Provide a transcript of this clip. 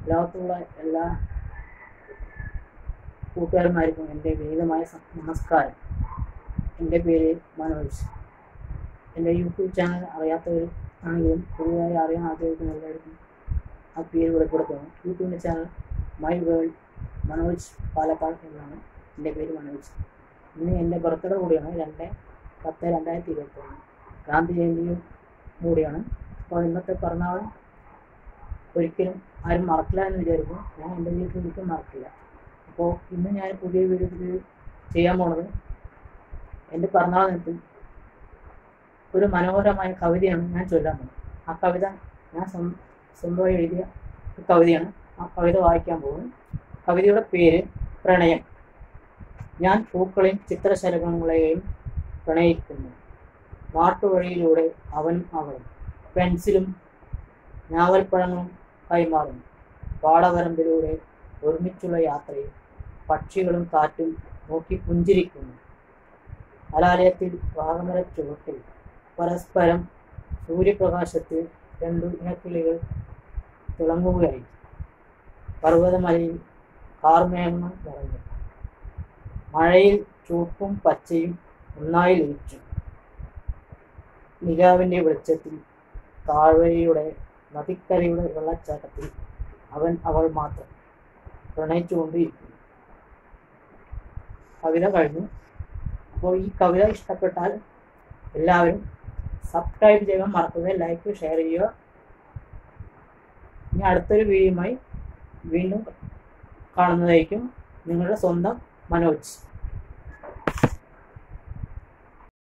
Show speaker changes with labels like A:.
A: ലോകത്തുള്ള എല്ലാ കൂട്ടുകാരന്മാർക്കും എൻ്റെ വിനീതമായ സം- നമസ്കാരം എൻ്റെ പേര് മനോജ് എൻ്റെ യൂട്യൂബ് ചാനൽ അറിയാത്തവർ ആണെങ്കിലും പുതിയതായി അറിയാൻ ആഗ്രഹിക്കുന്ന എല്ലാവർക്കും ആ പേര് വെളിപ്പെടുത്തുന്നു യൂട്യൂബിൻ്റെ channel my world Manoj Palakkad എന്നാണ് എൻ്റെ പേര് മനോജ് ഇന്ന് എൻ്റെ ബർത്ത്ഡേ കൂടിയാണ് രണ്ട് പത്ത് രണ്ടായിരത്തി ഇരുപത്തി ഒന്ന് ഗാന്ധി ജയന്തിയും കൂടിയാണ് അപ്പോൾ ഇന്നത്തെ പിറന്നാൾ ഒരിക്കലും ആരും മറക്കില്ല എന്ന് വിചാരിക്കും ഞാൻ എൻ്റെ ജീവിതത്തിൽ ഒരിക്കലും മറക്കില്ല അപ്പോൾ ഇന്ന് ഞാൻ പുതിയ വീഡിയോയിൽ ചെയ്യാൻ പോണത് എൻ്റെ പിറന്നാൾ നിമിത്തം ഒരു മനോഹരമായ കവിതയാണ് ഞാൻ ചൊല്ലാൻ പോകുന്നത് ആ കവിത ഞാൻ സ്വന്തം സ്വന്തമായി എഴുതിയ ഒരു കവിതയാണ് ആ കവിത വായിക്കാൻ പോകുന്നത് കവിതയുടെ പേര് പ്രണയം ഞാൻ പൂക്കളെയും ചിത്രശലഭങ്ങളെയും പ്രണയിക്കുന്നു നാട്ടുവഴിയിലൂടെ അവനും അവളും പെൻസിലും ഞാവൽപ്പഴങ്ങളും കൈമാറുന്നു പാടവരമ്പിലൂടെ ഒരുമിച്ചുള്ള യാത്രയിൽ പക്ഷികളും കാറ്റും നോക്കി പുഞ്ചിരിക്കുന്നു കലാലയത്തിൽ വാഗമര ചുവട്ടിൽ പരസ്പരം സൂര്യപ്രകാശത്തിൽ രണ്ടു ഇണക്കിളികൾ തിളങ്ങുകയായി പർവ്വതമലയിൽ കാർമേഘങ്ങൾ നിറഞ്ഞു മഴയിൽ ചുവപ്പും പച്ചയും ഒന്നായി ലയിച്ചു നിലാവിൻ്റെ വെളിച്ചത്തിൽ താഴ്വരയുടെ നദിക്കരയുടെ വെള്ളച്ചാട്ടത്തിൽ അവൻ അവൾ മാത്രം പ്രണയിച്ചുകൊണ്ടിരിക്കുന്നു കവിത കഴിഞ്ഞു അപ്പോൾ ഈ കവിത ഇഷ്ടപ്പെട്ടാൽ എല്ലാവരും സബ്സ്ക്രൈബ് ചെയ്യാൻ മറക്കരുത് ലൈക്ക് ഷെയർ ചെയ്യുക ഇനി അടുത്തൊരു വീഡിയോയുമായി വീണ്ടും കാണുന്നതായിരിക്കും നിങ്ങളുടെ സ്വന്തം മനോജ്